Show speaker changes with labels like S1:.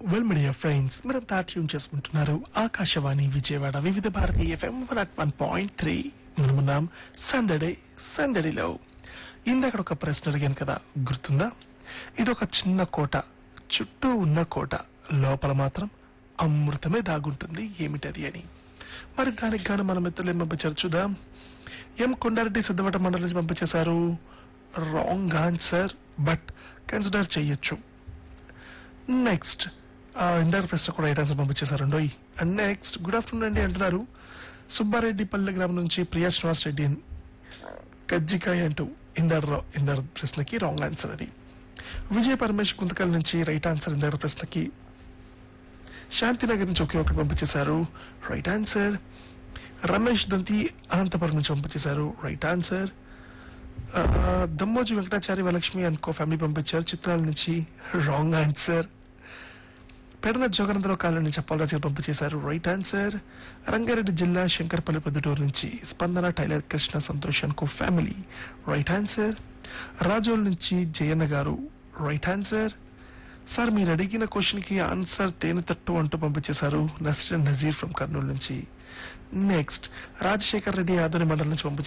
S1: well media friends మీరంతా tune చేసుకుంటున్నారు Akashvani Vijayawada Vividh Bharati FM one at one point three మనమున్నాం సందడే సందడిలో ఇందాక ఒక ప్రశ్న అడిగాను కదా గుర్తుందా ఇది ఒక చిన్న కోట చుట్టూ ఉన్న కోట లోపల మాత్రం అమృతమే దాగుంటుంది ఏమిటది అని మరి దానికి గాను మన మిత్రులు ఏం పంపించారు చూద్దాం ఎం కొండారెడ్డి సిద్ధవట మండలం నుంచి పంపించేశారు రాంగ్ ఆన్సర్ బట్ కన్సిడర్ చేయొచ్చు నెక్స్ట్ ఇందాక ప్రశ్న కూడా రైట్ ఆన్సర్ పంపించేశారండి అండ్ నెక్స్ట్ గుడ్ ఆఫ్టర్నూన్ అండి అంటున్నారు సుబ్బారెడ్డి పల్లె గ్రామం నుంచి ప్రియా శ్రీనివాస్ రెడ్డి కజ్జికాయ అంటూ ఇందర్ ఇందర్ ప్రశ్నకి రాంగ్ ఆన్సర్ అది విజయ పరమేష్ గుంతకల్ నుంచి రైట్ ఆన్సర్ ఇందర్ ప్రశ్నకి శాంతినగర్ నుంచి ఒకే ఒకటి పంపించేశారు రైట్ ఆన్సర్ రమేష్ దంతి అనంతపురం నుంచి పంపించేశారు రైట్ ఆన్సర్ ఆ, దమ్మోజి వెంకటాచారి వరలక్ష్మి అనుకో ఫ్యామిలీ పంపించారు చిత్రాల నుంచి రాంగ్ ఆన్సర్ పెడన జోగనందరావు కాలం నుంచి అప్పాలరాజు గారు పంపించేశారు రైట్ ఆన్సర్ రంగారెడ్డి జిల్లా శంకర్పల్లి పొద్దుటూరు నుంచి స్పందన టైలర్ కృష్ణ సంతోష్ అనుకో ఫ్యామిలీ రైట్ ఆన్సర్ రాజోల్ నుంచి జయన్న గారు రైట్ ఆన్సర్ సార్ మీరు అడిగిన క్వశ్చన్ కి ఆన్సర్ తేనె తట్టు అంటూ పంపించేశారు నస్రన్ నజీర్ ఫ్రమ్ కర్నూలు నుంచి నెక్స్ట్ రాజశేఖర్ రెడ్డి ఆదోని మండలం నుంచి పంపించారు